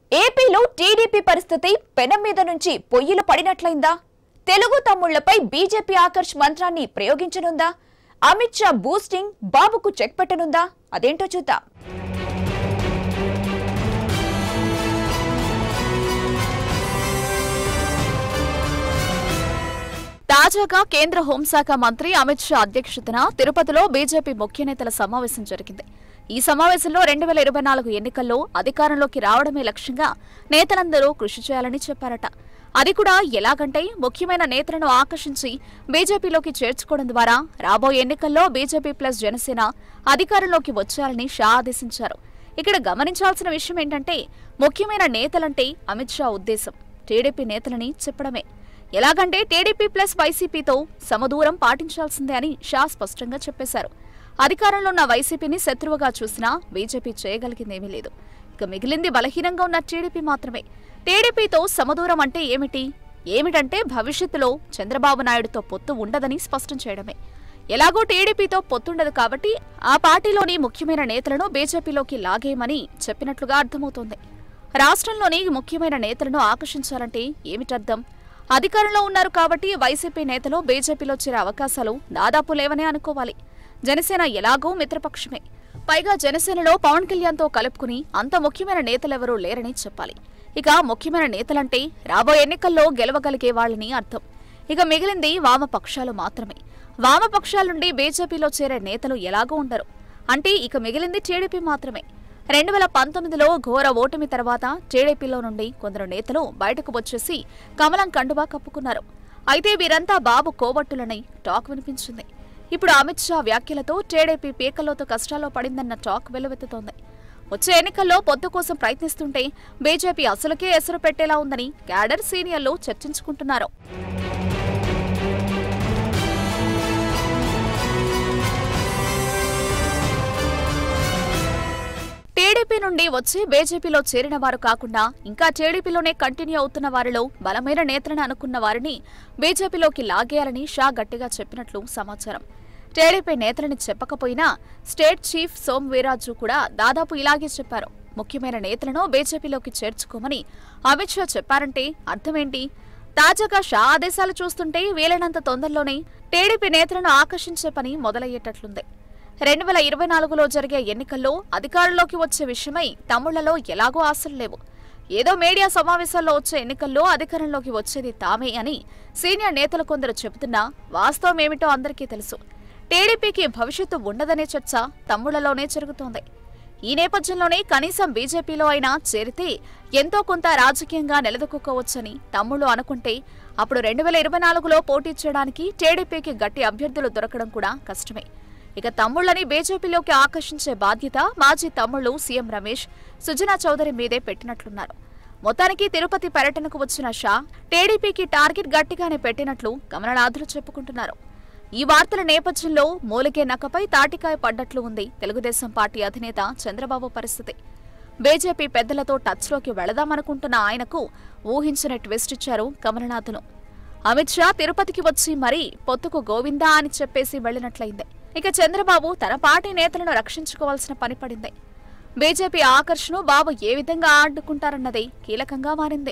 ఏపీలో టీడీపీ పరిస్థితి పెనం మీద నుంచి పొయ్యిలు పడినట్లయిందా తెలుగు తమ్ముళ్లపై బీజేపీ ఆకర్ష్ మంత్రాన్ని ప్రయోగించనుందా అమిత్ షా బూస్టింగ్ బాబుకు చెక్ పెట్టనుందా అదేంటో చూద్దాం తాజాగా కేంద్ర హోంశాఖ మంత్రి అమిత్ షా అధ్యక్షతన తిరుపతిలో బీజేపీ ముఖ్య నేతల సమావేశం జరిగింది ఈ సమావేశంలో రెండు వేల ఇరవై నాలుగు ఎన్నికల్లో అధికారంలోకి రావడమే లక్ష్యంగా నేతలందరూ కృషి చేయాలని చెప్పారట అది కూడా ఎలాగంటే ముఖ్యమైన నేతలను ఆకర్షించి బీజేపీలోకి చేర్చుకోవడం ద్వారా రాబోయే ఎన్నికల్లో బీజేపీ ప్లస్ జనసేన అధికారంలోకి వచ్చారని షా ఆదేశించారు ఇక్కడ గమనించాల్సిన విషయం ఏంటంటే ముఖ్యమైన నేతలంటే అమిత్ షా ఉద్దేశం టీడీపీ నేతలని చెప్పడమే ఎలాగంటే టీడీపీ ప్లస్ వైసీపీతో సమదూరం పాటించాల్సిందే అని షా స్పష్టంగా చెప్పేశారు అధికారంలో ఉన్న వైసీపీని శత్రువుగా చూసినా బీజేపీ చేయగలిగిందేమీ లేదు ఇక మిగిలింది బలహీనంగా ఉన్న టీడీపీ మాత్రమే టీడీపీతో సమదూరం అంటే ఏమిటి ఏమిటంటే భవిష్యత్తులో చంద్రబాబు నాయుడుతో పొత్తు ఉండదని స్పష్టం చేయడమే ఎలాగో టీడీపీతో పొత్తుండదు కాబట్టి ఆ పార్టీలోని ముఖ్యమైన నేతలను బీజేపీలోకి లాగేయమని చెప్పినట్లుగా అర్థమవుతోంది రాష్ట్రంలోని ముఖ్యమైన నేతలను ఆకర్షించాలంటే ఏమిటర్థం అధికారంలో ఉన్నారు కాబట్టి వైసీపీ నేతలు బీజేపీలో చేరే అవకాశాలు దాదాపు లేవనే అనుకోవాలి జనసేన ఎలాగూ మిత్రపక్షమే పైగా జనసేనలో పవన్ కళ్యాణ్తో కలుపుకుని అంత ముఖ్యమైన నేతలెవరూ లేరని చెప్పాలి ఇక ముఖ్యమైన నేతలంటే రాబోయే ఎన్నికల్లో గెలవగలిగే వాళ్ళని అర్థం ఇక మిగిలింది వామపక్షాలు మాత్రమే వామపక్షాల నుండి బీజేపీలో చేరే నేతలు ఎలాగూ ఉండరు అంటే ఇక మిగిలింది టీడీపీ మాత్రమే రెండు వేల పంతొమ్మిదిలో ఘోర ఓటమి తర్వాత టీడీపీలో నుండి కొందరు నేతలు బయటకు వచ్చేసి కమలం కండువా కప్పుకున్నారు అయితే వీరంతా బాబు కోవట్టులని టాక్ వినిపించింది ఇప్పుడు అమిత్ షా వ్యాఖ్యలతో టీడీపీ పీకల్లోతో కష్టాల్లో పడిందన్న టాక్ వెల్లువెత్తుతోంది వచ్చే ఎన్నికల్లో పొత్తు కోసం ప్రయత్నిస్తుంటే బీజేపీ అసలుకే ఎసరు పెట్టేలా ఉందని క్యాడర్ సీనియర్లు చర్చించుకుంటున్నారు టీడీపీ నుండి వచ్చి బీజేపీలో చేరిన వారు కాకుండా ఇంకా టీడీపీలోనే కంటిన్యూ అవుతున్న వారిలో బలమైన నేతలను అనుకున్న వారిని బీజేపీలోకి లాగేయాలని షా గట్టిగా చెప్పినట్లు సమాచారం టీడీపీ నేతలని చెప్పకపోయినా స్టేట్ చీఫ్ సోమ్ వీరాజు కూడా దాదాపు ఇలాగే చెప్పారు ముఖ్యమైన నేతలను బీజేపీలోకి చేర్చుకోమని అమిత్ షా చెప్పారంటే అర్థమేంటి తాజాగా షా ఆదేశాలు చూస్తుంటే వీలైనంత తొందరలోనే టీడీపీ నేతలను ఆకర్షించే పని మొదలయ్యేటట్లుంది రెండు వేల ఇరవై నాలుగులో జరిగే ఎన్నికల్లో అధికారంలోకి వచ్చే విషయమై తమ్ముళ్లలో ఎలాగో ఆశలు లేవు ఏదో మీడియా సమావేశాల్లో వచ్చే ఎన్నికల్లో అధికారంలోకి వచ్చేది తామే అని సీనియర్ నేతలు కొందరు చెబుతున్నా వాస్తవం ఏమిటో అందరికీ తెలుసు టీడీపీకి భవిష్యత్తు ఉండదనే చర్చ తమ్ముళ్లలోనే జరుగుతోంది ఈ నేపథ్యంలోనే కనీసం బీజేపీలో అయినా చేరితే ఎంతో కొంత రాజకీయంగా నిలదొక్కుకోవచ్చని తమ్ముళ్ళు అనుకుంటే అప్పుడు రెండు వేల ఇరవై నాలుగులో పోటీ చేయడానికి టీడీపీకి గట్టి అభ్యర్థులు దొరకడం కూడా కష్టమే ఇక తమ్ముళ్లని బీజేపీలోకి ఆకర్షించే బాధ్యత మాజీ తమ్ముళ్లు సీఎం రమేష్ సుజనా చౌదరి మీదే పెట్టినట్లున్నారు మొత్తానికి తిరుపతి పర్యటనకు వచ్చిన షా టీడీపీకి టార్గెట్ గట్టిగానే పెట్టినట్లు కమలనాథులు చెప్పుకుంటున్నారు ఈ వార్తల నేపథ్యంలో మూలిగే నక్కపై తాటికాయ పడ్డట్లు ఉంది తెలుగుదేశం పార్టీ అధినేత చంద్రబాబు పరిస్థితి బీజేపీ పెద్దలతో టచ్లోకి వెళదామనుకుంటున్న ఆయనకు ఊహించిన ట్విస్ట్ ఇచ్చారు కమలనాథులు అమిత్ షా తిరుపతికి వచ్చి మరీ పొత్తుకు గోవిందా అని చెప్పేసి వెళ్లినట్లయింది ఇక చంద్రబాబు తన పార్టీ నేతలను రక్షించుకోవాల్సిన పని పడింది బీజేపీ ఆకర్షణ బాబు ఏ విధంగా ఆడుకుంటారన్నదే కీలకంగా మారింది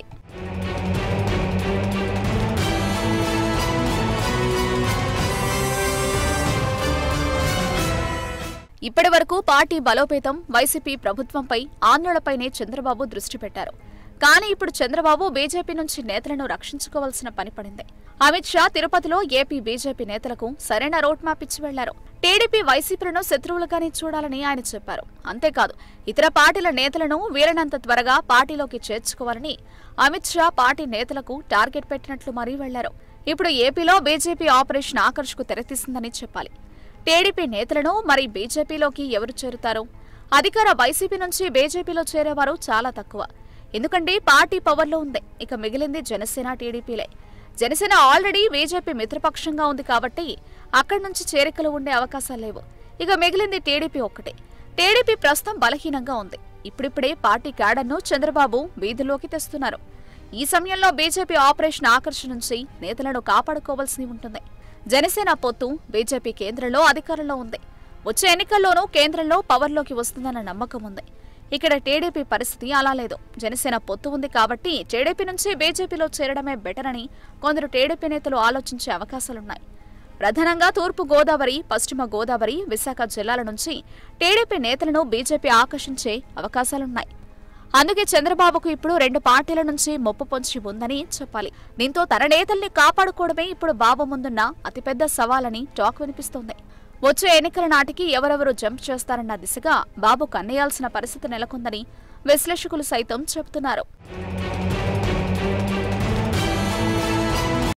ఇప్పటి వరకు పార్టీ బలోపేతం వైసీపీ ప్రభుత్వంపై ఆందోళనపైనే చంద్రబాబు దృష్టి పెట్టారు కానీ ఇప్పుడు చంద్రబాబు బీజేపీ నుంచి నేతలను రక్షించుకోవాల్సిన పని పడింది అమిత్ షా తిరుపతిలో ఏపీ బీజేపీ నేతలకు సరైన రోడ్ మ్యాప్ ఇచ్చి వెళ్లారు టీడీపీ వైసీపీలను శత్రువులుగానే చూడాలని ఆయన చెప్పారు అంతేకాదు ఇతర పార్టీల నేతలను వీలైనంత త్వరగా పార్టీలోకి చేర్చుకోవాలని అమిత్ షా పార్టీ నేతలకు టార్గెట్ పెట్టినట్లు మరీ వెళ్లారు ఇప్పుడు ఏపీలో బీజేపీ ఆపరేషన్ ఆకర్ష్కు తెరతీసిందని చెప్పాలి టీడీపీ నేతలను మరి బీజేపీలోకి ఎవరు చేరుతారు అధికార వైసీపీ నుంచి బీజేపీలో చేరేవారు చాలా తక్కువ ఎందుకంటే పార్టీ పవర్లో ఉంది ఇక మిగిలింది జనసేన టీడీపీలే జనసేన ఆల్రెడీ బీజేపీ మిత్రపక్షంగా ఉంది కాబట్టి అక్కడి నుంచి చేరికలు ఉండే అవకాశాలు లేవు ఇక మిగిలింది టీడీపీ ఒక్కటే టీడీపీ ప్రస్తుతం బలహీనంగా ఉంది ఇప్పుడిప్పుడే పార్టీ క్యాడర్ను చంద్రబాబు వీధిలోకి తెస్తున్నారు ఈ సమయంలో బీజేపీ ఆపరేషన్ ఆకర్షణ నుంచి నేతలను కాపాడుకోవాల్సి ఉంటుంది జనసేన పొత్తు బీజేపీ కేంద్రంలో అధికారంలో ఉంది వచ్చే ఎన్నికల్లోనూ కేంద్రంలో పవర్లోకి వస్తుందన్న నమ్మకం ఉంది ఇక్కడ టీడీపీ పరిస్థితి అలా లేదు జనసేన పొత్తు ఉంది కాబట్టి టీడీపీ నుంచి బీజేపీలో చేరడమే బెటర్ అని కొందరు టీడీపీ నేతలు ఆలోచించే అవకాశాలున్నాయి ప్రధానంగా తూర్పు గోదావరి పశ్చిమ గోదావరి విశాఖ జిల్లాల నుంచి టీడీపీ నేతలను బీజేపీ ఆకర్షించే అవకాశాలున్నాయి అందుకే చంద్రబాబుకు ఇప్పుడు రెండు పార్టీల నుంచి మొప్పు పొంచి ఉందని చెప్పాలి దీంతో తన నేతల్ని కాపాడుకోవడమే ఇప్పుడు బాబు ముందున్న అతిపెద్ద సవాలని టాక్ వినిపిస్తోంది వచ్చే ఎన్నికల నాటికి ఎవరెవరు జంప్ చేస్తారన్న దిశగా బాబు కన్నేయాల్సిన పరిస్థితి నెలకొందని విశ్లేషకులు సైతం చెబుతున్నారు